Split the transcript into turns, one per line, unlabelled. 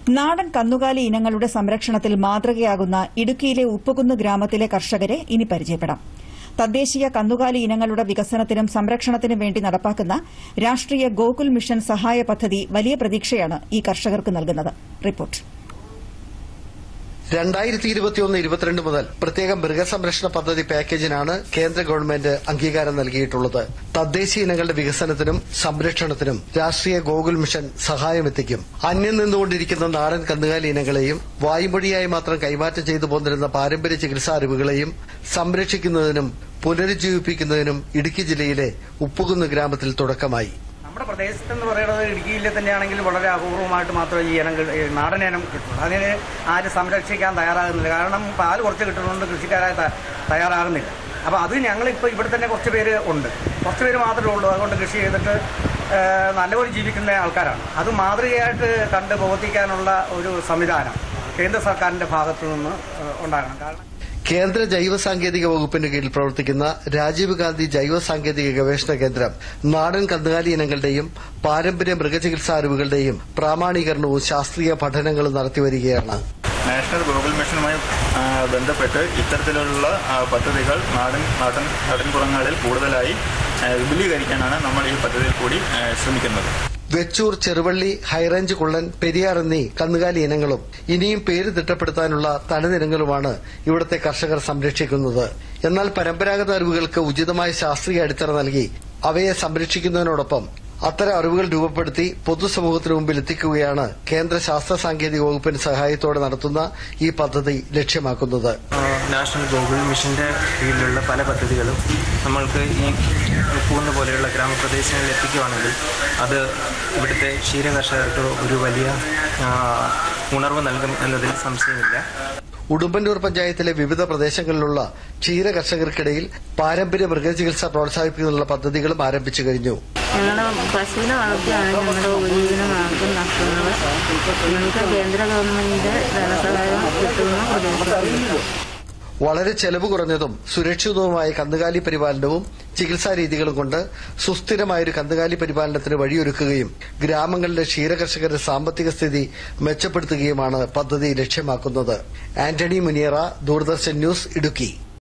നാടൻ കന്നുകാലി ഇനങ്ങളുടെ സംരക്ഷണത്തിൽ മാതൃകയാകുന്ന ഇടുക്കിയിലെ ഉപ്പുകുന്ന് ഗ്രാമത്തിലെ കർഷകരെ ഇനി പരിചയപ്പെടാം തദ്ദേശീയ കന്നുകാലി ഇനങ്ങളുടെ വികസനത്തിനും സംരക്ഷണത്തിനും വേണ്ടി നടപ്പാക്കുന്ന രാഷ്ട്രീയ ഗോകുൽ മിഷൻ സഹായ പദ്ധതി വലിയ പ്രതീക്ഷയാണ് ഈ കർഷകർക്ക് നൽകുന്നത് റിപ്പോർട്ട്
രണ്ടായിരത്തി ഇരുപത്തിയൊന്ന് ഇരുപത്തിരണ്ട് മുതൽ പ്രത്യേക മൃഗസംരക്ഷണ പദ്ധതി പാക്കേജിനാണ് കേന്ദ്ര ഗവൺമെന്റ് അംഗീകാരം നൽകിയിട്ടുള്ളത് തദ്ദേശീയ ഇനങ്ങളുടെ വികസനത്തിനും സംരക്ഷണത്തിനും രാഷ്ട്രീയ ഗോകുൽ മിഷൻ സഹായമെത്തിക്കും അന്യം നിന്നുകൊണ്ടിരിക്കുന്ന നാടൻ കന്നുകാലി ഇനങ്ങളെയും വായുമൊഴിയായി മാത്രം കൈമാറ്റം ചെയ്തു പോന്നിരുന്ന പാരമ്പര്യ ചികിത്സാ അറിവുകളെയും സംരക്ഷിക്കുന്നതിനും പുനരുജ്ജീവിപ്പിക്കുന്നതിനും ഇടുക്കി ജില്ലയിലെ ഉപ്പുകുന്ന് ഗ്രാമത്തിൽ തുടക്കമായി
നമ്മുടെ പ്രദേശത്ത് എന്ന് പറയുന്നത് ഇടുക്കിയിലെ തന്നെയാണെങ്കിൽ വളരെ അപൂർവമായിട്ട് മാത്രമേ ഈ ഇനം കി- ഈ നാടൻ ഇനം കിട്ടുള്ളൂ അതിന് ആരും സംരക്ഷിക്കാൻ തയ്യാറാകുന്നില്ല കാരണം പാൽ കുറച്ച് കിട്ടുന്നതുകൊണ്ട് കൃഷിക്കാരായി ത- തയ്യാറാകുന്നില്ല അപ്പോൾ അത് ഞങ്ങളിപ്പോൾ ഇവിടെ തന്നെ കുറച്ച് പേര് ഉണ്ട് കുറച്ച് പേര് മാത്രമേ ഉള്ളൂ അതുകൊണ്ട് കൃഷി ചെയ്തിട്ട് ഏഹ്, നല്ലപോലെ ജീവിക്കുന്ന ആൾക്കാരാണ് അത് മാതൃകയായിട്ട് കണ്ട് പ്രവർത്തിക്കാനുള്ള ഒരു സംവിധാനം കേന്ദ്ര സർക്കാരിൻ്റെ ഭാഗത്തു നിന്ന് ഏഹ്, ഉണ്ടാകണം കാരണം
കേന്ദ്ര ജൈവ സാങ്കേതിക വകുപ്പിന് കീഴിൽ പ്രവർത്തിക്കുന്ന രാജീവ് ഗാന്ധി ജൈവ സാങ്കേതിക ഗവേഷണ കേന്ദ്രം നാടൻ കന്നുകാലി ഇനങ്ങളുടെയും പാരമ്പര്യ മൃഗചികിത്സാ അറിവുകളുടെയും പ്രാമാണീകരണവും ശാസ്ത്രീയ പഠനങ്ങളും നടത്തിവരികയാണ്
നാഷണൽ ഗോകുൽ മിഷനുമായി ആ, ബന്ധപ്പെട്ട് ഇത്തരത്തിലുള്ള ആ, പദ്ധതികൾ നാടൻ നാടൻ നാടൻപുറങ്ങളിൽ കൂടുതലായി ആ, വിപുലീകരിക്കാനാണ് നമ്മൾ ഈ പദ്ധതിയിൽ കൂടി ആ, ശ്രമിക്കുന്നത്
വെച്ചൂർ ചെറുവള്ളി ഹൈറേഞ്ച് കുള്ളൻ പെരിയാർ എന്നീ കന്നുകാലി ഇനങ്ങളും ഇനിയും പേര് തിട്ടപ്പെടുത്താനുള്ള തനതിനങ്ങളുമാണ് ഇവിടുത്തെ കർഷകർ സംരക്ഷിക്കുന്നത് എന്നാൽ പരമ്പരാഗത അറിവുകൾക്ക് ഉചിതമായ ശാസ്ത്രീയ അടിത്തറ നൽകി അവയെ സംരക്ഷിക്കുന്നതിനോടൊപ്പം അത്തരം അറിവുകൾ രൂപപ്പെടുത്തി പൊതുസമൂഹത്തിന് മുമ്പിൽ എത്തിക്കുകയാണ് കേന്ദ്ര ശാസ്ത്ര സാങ്കേതിക വകുപ്പിന്റെ സഹായത്തോടെ നടത്തുന്ന ഈ പദ്ധതി ലക്ഷ്യമാക്കുന്നത്
നാഷണൽ ഗോകുൽ മിഷന്റെ കീഴിലുള്ള പല പദ്ധതികളും നമ്മൾക്ക് ഈ ഉപ്പുകുന്ന് പോലെയുള്ള ഗ്രാമപ്രദേശങ്ങളിൽ എത്തിക്കുകയാണെങ്കിൽ അത് ഇവിടുത്തെ ക്ഷീര കർഷകർക്ക് ഒരു വലിയ ആ, ഉണർവ് നൽകും എന്നതിൽ സംശയമില്ല
ഉടുമ്പന്നൂർ പഞ്ചായത്തിലെ വിവിധ പ്രദേശങ്ങളിലുള്ള ക്ഷീര കർഷകർക്കിടയിൽ പാരമ്പര്യ മൃഗചികിത്സ പ്രോത്സാഹിപ്പിക്കുന്നതിനുള്ള പദ്ധതികളും ആരംഭിച്ചു കഴിഞ്ഞു
ഞങ്ങളുടെ പശുവിനെ വളർത്തിയാണ് ഞങ്ങളുടെ ഉപജീവന മാർഗം നടത്തുന്നത് ഞങ്ങൾക്ക് കേന്ദ്ര ഗവൺമെന്റിന്റെ ധനസഹായം കിട്ടുമെന്ന് പ്രതീക്ഷിക്കുന്നു
വളരെ ചെലവ് കുറഞ്ഞതും സുരക്ഷിതവുമായ കന്നുകാലി പരിപാലനവും ചികിത്സാ രീതികളും കൊണ്ട് സുസ്ഥിരമായൊരു കന്നുകാലി പരിപാലനത്തിന് വഴിയൊരുക്കുകയും ഗ്രാമങ്ങളിലെ ക്ഷീരകർഷകരുടെ സാമ്പത്തിക സ്ഥിതി മെച്ചപ്പെടുത്തുകയുമാണ് പദ്ധതി ലക്ഷ്യമാക്കുന്നത് ആന്റണി മുനിയറ ദൂരദർശൻ ന്യൂസ് ഇടുക്കി